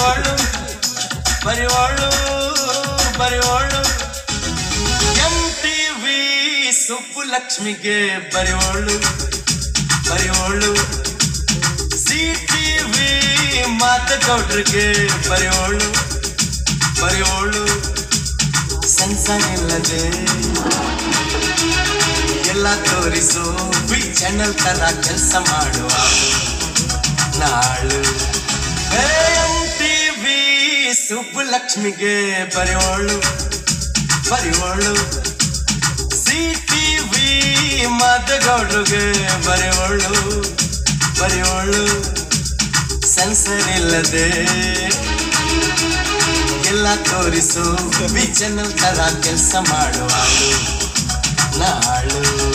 ಬರಿವಾಳು ಬರಿವಾಳು ಬರಿವಾಳು M TV Subbu ಲಕ್ಷ್ಮಿಗೆ ಬರಿವಾಳು ಬರಿವಾಳು ಸಿ ಟಿವಿ ಮಾತಗೌಡ್ರಿಗೆ ಬರಿವಾಳು ಬರಿವಾಳು ಸೆನ್ಸರ್ ಇಲ್ಲದೆ ಎಲ್ಲ ತೋರಿಸು ಬಿ ಚಾನಲ್ ತರ ಕೆಲಸ ಮಾಡುವ ನಾಳು ಎಂ ಟಿವಿ ಸುಬ್ಬು ಲಕ್ಷ್ಮಿಗೆ ಬರೆಯೋಳು ಬರೆಯೋಳು ಸಿ ಟಿವಿ ಮಾತಗೌಡ್ರಿಗೆ ಬರೆಯೋಳು ಬರೆಯೋಳು ಸೆನ್ಸರ್ ಇಲ್ಲದೆ ಎಲ್ಲ ತೋರಿಸು ಬಿ ಚಾನಲ್ ತರ ಕೆಲಸ ಮಾಡುವ ನಾಳು